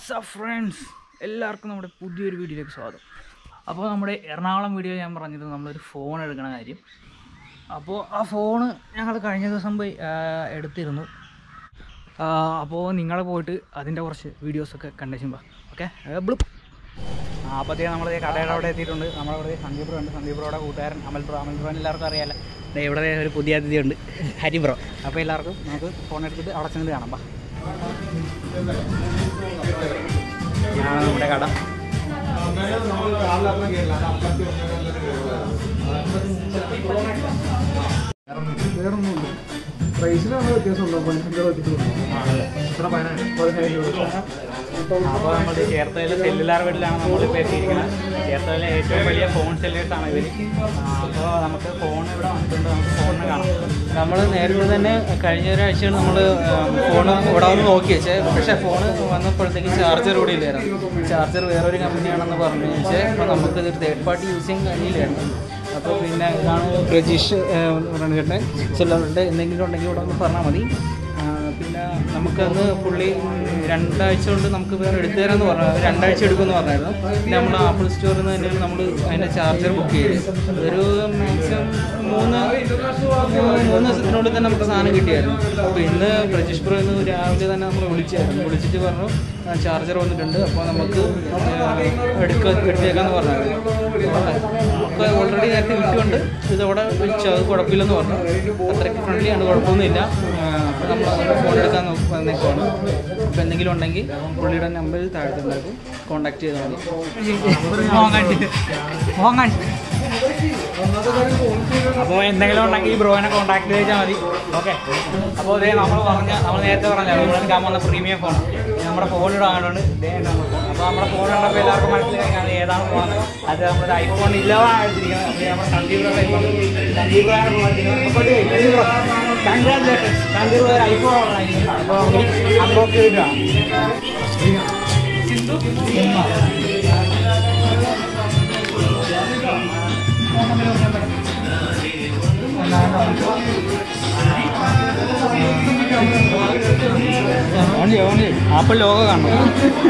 WhatsApp friends എല്ലാവർക്കും നമ്മുടെ പുതിയൊരു വീഡിയോയിലേക്ക് സ്വാഗതം അപ്പോൾ നമ്മുടെ എറണാകുളം വീഡിയോ ഞാൻ പറഞ്ഞത് നമ്മളൊരു ഫോൺ എടുക്കണ കാര്യം അപ്പോൾ ആ ഫോണ് ഞങ്ങൾ കഴിഞ്ഞ ദിവസം പോയി ആ, എടുത്തിരുന്നു ആ, അപ്പോൾ നിങ്ങൾ പോയിട്ട് അതിൻ്റെ കുറച്ച് വീഡിയോസൊക്കെ കണ്ടേച്ചുമ്പോ ഓക്കെ ബ്ലിപ്പ് ആ അപ്പോഴത്തേക്ക് നമ്മൾ കടയുടെ അവിടെ എത്തിയിട്ടുണ്ട് നമ്മളവിടെ സന്ദീപ് ബ്രോ ഉണ്ട് സന്ദീപ് ബ്രോയുടെ കൂട്ടുകാരൻ അമൽ ബ്രോ അമൽ ബ്രോനെ എല്ലാവർക്കും അറിയാലോ ദേ ഇവിടെ ദേ ഒരു പുതിയ അതിഥി ഉണ്ട് ഹരി ബ്രോ അപ്പോൾ എല്ലാവർക്കും നമുക്ക് ഫോൺ എടുത്തിട്ട് അവിടെ ചെന്നിട്ട് കാണാം ബാ ഇതാണ് നമ്മുടെ കട വേറൊന്നുമില്ല പ്രൈസിലാണ് വ്യത്യാസമുണ്ടോ പതിനഞ്ചോ വെച്ചിട്ടുണ്ടോ എത്ര പതിനായിരം രൂപ അപ്പോൾ നമ്മൾ ചേർത്തല സെല്ലുലാർ വീട്ടിലാണ് നമ്മളിപ്പോൾ എത്തിയിരിക്കുന്നത് ചേർത്തല ഏറ്റവും വലിയ ഫോൺ സെല്ലേഴ്സാണ് ഇവർ അപ്പോൾ നമുക്ക് ഫോൺ ഇവിടെ വന്നിട്ടുണ്ട് നമുക്ക് ഫോണിന് കാണാം നമ്മൾ നേരത്തെ തന്നെ കഴിഞ്ഞ ഒരാഴ്ചയാണ് നമ്മൾ ഫോൺ ഇവിടെ വന്ന് നോക്കി വെച്ചേ പക്ഷേ ഫോൺ വന്നപ്പോഴത്തേക്ക് ചാർജർ കൂടി ഇല്ലായിരുന്നു ചാർജർ വേറൊരു കമ്പനിയാണെന്ന് പറഞ്ഞു വെച്ചാൽ അപ്പോൾ നമുക്ക് ഇത് തേർഡ് പാർട്ടി യൂസിങ് കഴിയില്ലായിരുന്നു അപ്പോൾ പിന്നെ ഇതാണ് പ്രജീഷ് പറഞ്ഞു ചേട്ടൻ ചിലവരുടെ എന്തെങ്കിലും ഉണ്ടെങ്കിൽ ഇവിടെ ഒന്ന് പറഞ്ഞാൽ മതി ആ, പിന്നെ നമുക്കന്ന് പുള്ളി രണ്ടാഴ്ച കൊണ്ട് നമുക്ക് വേറെ എടുത്തു തരാമെന്ന് പറഞ്ഞു അവർ രണ്ടാഴ്ച എടുക്കുമെന്ന് പറഞ്ഞായിരുന്നു പിന്നെ നമ്മൾ ആപ്പിൾ സ്റ്റോറിൽ നിന്ന് തന്നെയാണ് നമ്മൾ അതിൻ്റെ ചാർജർ ബുക്ക് ചെയ്തത് ഒരു മാക്സിമം മൂന്ന് മൂന്ന് ദിവസത്തിനുള്ളിൽ തന്നെ നമുക്ക് സാധനം കിട്ടിയായിരുന്നു അപ്പോൾ ഇന്ന് പ്രജീഷ് പ്രോ ഇന്ന് രാവിലെ തന്നെ നമ്മൾ വിളിച്ചായിരുന്നു വിളിച്ചിട്ട് പറഞ്ഞു ചാർജർ വന്നിട്ടുണ്ട് അപ്പോൾ നമുക്ക് എടുക്ക എടുത്തേക്കാന്ന് പറഞ്ഞായിരുന്നു നമുക്ക് ഓൾറെഡി നേരത്തെ വിറ്റുകൊണ്ട് ഇതവിടെ വെച്ചു അത് കുഴപ്പമില്ലെന്ന് പറഞ്ഞു അത്രയ്ക്ക് ഫ്രണ്ട്ലിയാണ് കുഴപ്പമൊന്നുമില്ല അപ്പോൾ നമ്മൾ ഫോൺ എടുക്കാൻ വന്നേക്കുവാണ് അപ്പോൾ എന്തെങ്കിലും ഉണ്ടെങ്കിൽ പുള്ളിയുടെ നമ്പറിൽ താഴത്തുണ്ടാക്കും കോൺടാക്ട് ചെയ്താൽ മതി മോങ്ങാൻ അപ്പോൾ എന്തെങ്കിലും ഉണ്ടെങ്കിൽ ഈ ബ്രോനെ കോൺടാക്ട് ചെയ്താൽ മതി ഓക്കെ അപ്പോൾ ഇതേ നമ്മൾ പറഞ്ഞ നമ്മൾ നേരത്തെ പറഞ്ഞല്ലോ നമ്മൾ എടുക്കാൻ പോകുന്ന പ്രീമിയം ഫോൺ നമ്മുടെ ഫോൺ ഇടാനുണ്ട് ഇതേ നമ്മുടെ ഫോൺ അപ്പോൾ നമ്മുടെ ഫോൺ കണ്ടപ്പോൾ എല്ലാവർക്കും മനസ്സിലായി അത് ഏതാണ് ഫോൺ അത് നമ്മുടെ ഐഫോൺ ഇല്ലാതാണ് എടുത്തിരിക്കുന്നത് അപ്പോൾ നമ്മുടെ സന്ദീപ് ഐഫോൺ സന്ദീപ് കൺഗ്രാജുലേഷൻ സന്ദീപ് ഒരു ഐഫോൺ അപ്പോൾ അൺബോക്സ് ചെയ്തിട്ടാണ് ഓൺലി ഓൺലി ആപ്പിൾ ലോഗോ കാണണം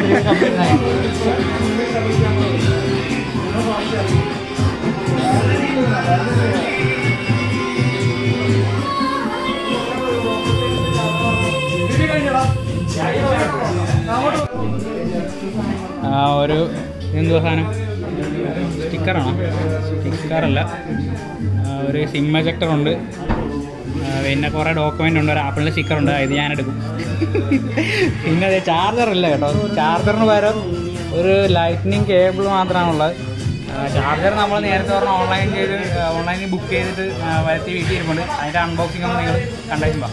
ആ ഒരു എന്തുവാ സാധനം സ്റ്റിക്കറാണോ സ്റ്റിക്കറല്ല ആ, ഒരു സിം എജക്ടർ ഉണ്ട് ആ, പിന്നെ കുറേ ഡോക്യുമെൻ്റ് ഉണ്ട് ഒരു ആപ്പിളിൻ്റെ സ്റ്റിക്കർ ഉണ്ട് ഇത് ഞാൻ എടുക്കും പിന്നെ അത് ചാർജർ ഇല്ല കേട്ടോ ചാർജറിന് പകരം ഒരു ലൈറ്റ്നിങ് കേബിൾ മാത്രമാണുള്ളത് ചാർജർ നമ്മൾ നേരത്തെ പറഞ്ഞ ഓൺലൈൻ ചെയ്ത് ഓൺലൈനിൽ ബുക്ക് ചെയ്തിട്ട് ആ, വരുത്തി വീട്ടിൽ ഇരിപ്പുണ്ട് അതിൻ്റെ അൺബോക്സിംഗ് ഒന്ന് നിങ്ങൾ കണ്ടേക്കുമ്പോൾ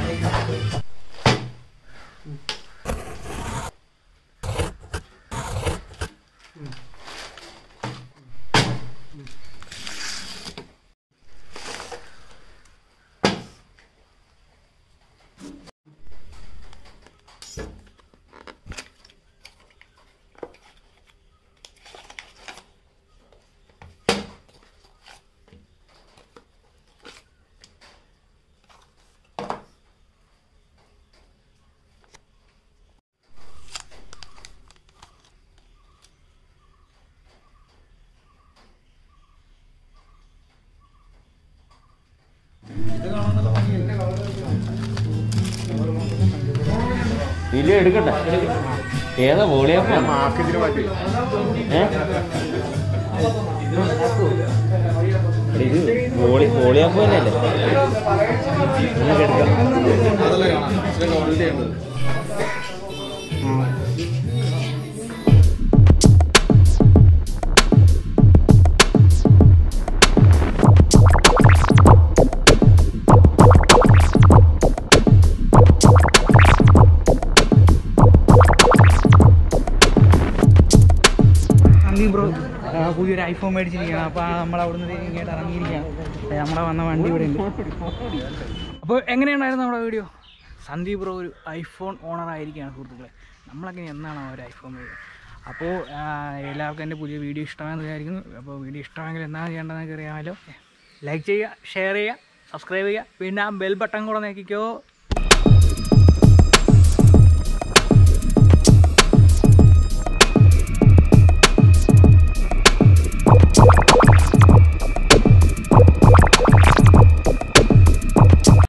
വീഡിയോ എടുക്കട്ടെ ഏതാ വോളിയപ്പോ മാർക്കറ്റിന് മാറ്റി ഇത് വോളി വോളിയപ്പോ തന്നെയല്ലേ നിങ്ങൾക്ക് എടുക്കാം അതല്ല കാണാം ഇച്ചിരി ക്വാളിറ്റി ഉണ്ട് സന്ദീപ് ബ്രോ ആ, പുതിയൊരു ഐഫോൺ മേടിച്ചിരിക്കുകയാണ് അപ്പോൾ നമ്മൾ അവിടുന്ന് ഇങ്ങോട്ട് ഇറങ്ങിയിരിക്കുകയാണ് ദേ നമ്മുടെ വന്ന വണ്ടി ഇവിടെ ഉണ്ട് അപ്പോൾ എങ്ങനെയുണ്ടായിരുന്നു നമ്മുടെ വീഡിയോ സന്ദീപ് ബ്രോ ഒരു ഐഫോൺ ഓണർ ആയിരിക്കുകയാണ് സുഹൃത്തുക്കളെ നമ്മളൊക്കെ എന്നാണ് ആ ഒരു ഐഫോൺ മേടിക്കുന്നത് അപ്പോൾ ആ, എല്ലാവർക്കും എൻ്റെ പുതിയ വീഡിയോ ഇഷ്ടമാണെന്ന് വിചാരിക്കുന്നു അപ്പോൾ വീഡിയോ ഇഷ്ടമാണെങ്കിൽ എന്താണ് ചെയ്യേണ്ടതെന്നൊക്കെ അറിയാമല്ലോ ലൈക്ക് ചെയ്യുക ഷെയർ ചെയ്യുക സബ്സ്ക്രൈബ് ചെയ്യുക പിന്നെ ആ ബെൽ ബട്ടൺ കൂടെ നോക്കിക്കോ